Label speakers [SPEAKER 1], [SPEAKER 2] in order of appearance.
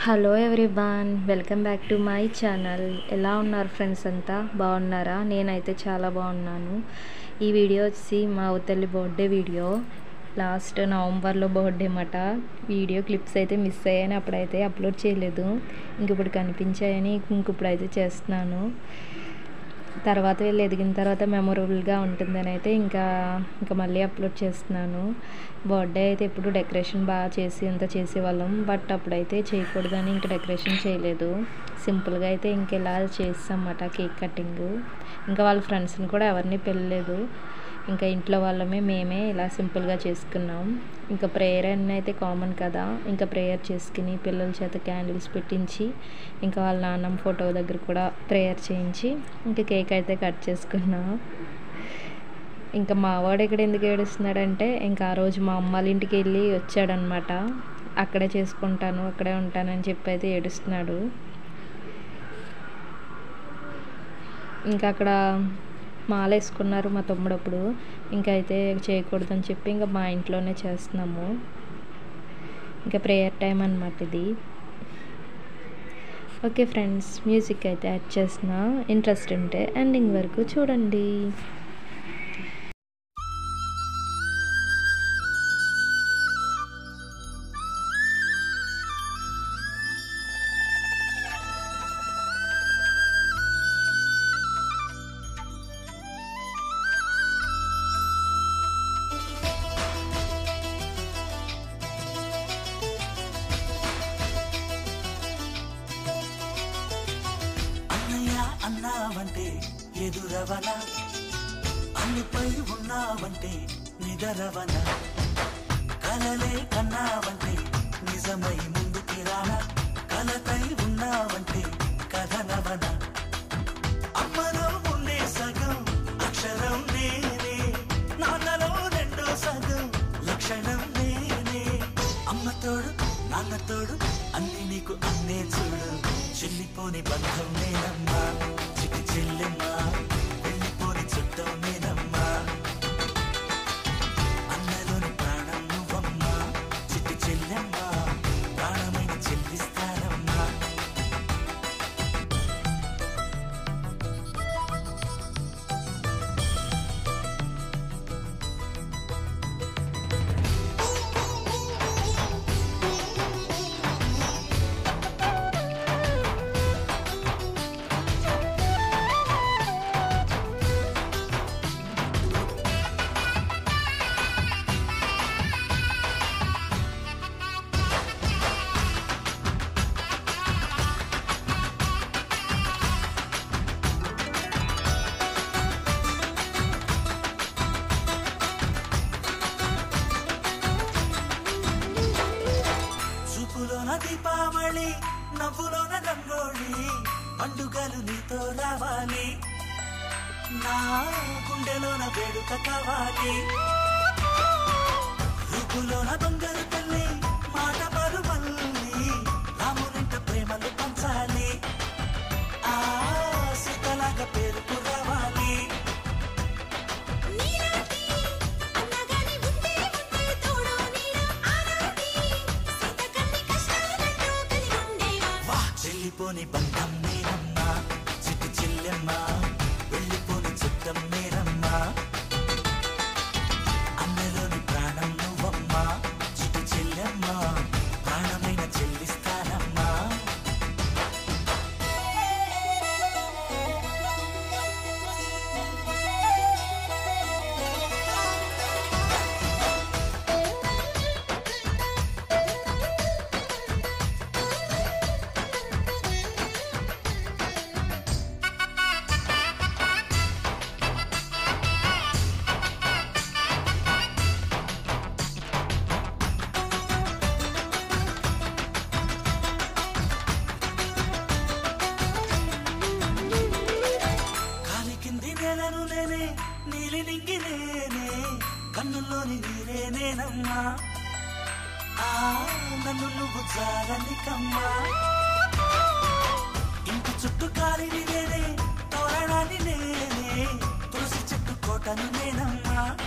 [SPEAKER 1] hello everyone welcome back to my channel ఎలా ఉన్నారు friends అంతా బాగున్నారా నేనైతే చాలా బాగున్నాను ఈ వీడియో వచ్చి మా అవతల్లి బర్త్డే వీడియో లాస్ట్ నవంబర్లో బర్త్డే మాట వీడియో క్లిప్స్ అయితే మిస్ అయ్యాయని అప్పుడైతే అప్లోడ్ చేయలేదు ఇంక ఇప్పుడు కనిపించాయని ఇంక ఇప్పుడైతే చేస్తున్నాను తర్వాత వీళ్ళు ఎదిగిన తర్వాత మెమొరబుల్గా ఉంటుందని అయితే ఇంకా ఇంకా మళ్ళీ అప్లోడ్ చేస్తున్నాను బర్త్డే అయితే ఎప్పుడు డెకరేషన్ బాగా చేసి అంత చేసేవాళ్ళం బట్ అప్పుడైతే చేయకూడదని ఇంకా డెకరేషన్ చేయలేదు సింపుల్గా అయితే ఇంక ఇలా చేస్తామన్నమాట కేక్ కటింగ్ ఇంకా వాళ్ళ ఫ్రెండ్స్ని కూడా ఎవరిని పెళ్ళలేదు ఇంకా ఇంట్లో వాళ్ళమే మేమే ఇలా సింపుల్గా చేసుకున్నాం ఇంకా ప్రేయర్ అన్నీ అయితే కామన్ కదా ఇంకా ప్రేయర్ చేసుకుని పిల్లల చేత క్యాండిల్స్ పెట్టించి ఇంకా వాళ్ళ నాన్నమ్మ ఫోటో దగ్గర కూడా ప్రేయర్ చేయించి ఇంకా కేక్ అయితే కట్ చేసుకున్నాం ఇంకా మా వాడు ఇక్కడ ఎందుకు ఏడుస్తున్నాడంటే ఇంకా ఆ రోజు మా అమ్మ వాళ్ళ ఇంటికి వెళ్ళి వచ్చాడనమాట అక్కడే చేసుకుంటాను అక్కడే ఉంటానని చెప్పి అయితే ఏడుస్తున్నాడు ఇంకా అక్కడ మాల వేసుకున్నారు మా తమ్ముడు అప్పుడు ఇంకా అయితే చేయకూడదని చెప్పి ఇంకా మా ఇంట్లోనే చేస్తున్నాము ఇంకా ప్రేయర్ టైం అనమాట ఇది ఓకే ఫ్రెండ్స్ మ్యూజిక్ అయితే యాడ్ చేసిన ఇంట్రెస్ట్ ఉంటే ఎండింగ్ వరకు చూడండి
[SPEAKER 2] అన్నయ్య అన్నావంటే ఎదురవన అన్నిపై ఉన్నావంటే నిదరవన కలలే కన్నావంటే నిజమై ముందుకి రానా కలతై ఉన్నావంటే కథనవన అమ్మలో ఉండే సగం అక్షరం నేనే నాన్నలో రెండో సగం లక్షణం నేనే అమ్మ తోడు నాన్న తోడు అన్ని నీకు అన్నే చూడు చెల్లిపోని బంధం నేనమ్మా చిటి చెల్లెమ్మా వెళ్ళిపోని చుట్టం నేనమ్మా అన్నలోని ప్రాణం నువ్వమ్మా చిట్టి చెల్లెమ్మా ప్రాణమైన చెల్లిస్తానమ్మా చూపులోన దీపావళి నవ్వులోన రంగోళి పండుగలు నీతో రావాలి నా గుండెలోన వేడుక కావాలి రూపులోన దొంగలు తల్లి మాట పరువల్లి రామునింట ప్రేమలు పంచాలి ఆ సీతలాగా పేరుకు రావాలి
[SPEAKER 3] నీలాంటి అన్నగాని ఉంటే ఉంటే తోడు నీడ ఆనాటి సీత కన్ని కష్టాలంటూ కలిగి ఉండేవా
[SPEAKER 2] వా చెల్లిపోని బంధం నేనమ్మా చిట్టి చెల్లెమ్మా వెళ్ళిపోని చుట్టం నేనమ్మా అన్నలోని ప్రాణం నువ్వమ్మా చిట్టి చెల్లెమ్మా ప్రాణమైన చెల్లిస్తానమ్మా కాలి కింది నేలను నేనే నీలి నింగి నేనే కన్నుల్లోని నీరే నేనమ్మా ఆ నన్ను నువ్వు జారనికమ్మా ఇంటి చుట్టూ కాలిని నేనే తోరణాన్ని నేనే తులసి చెట్టు కోటను నేనమ్మా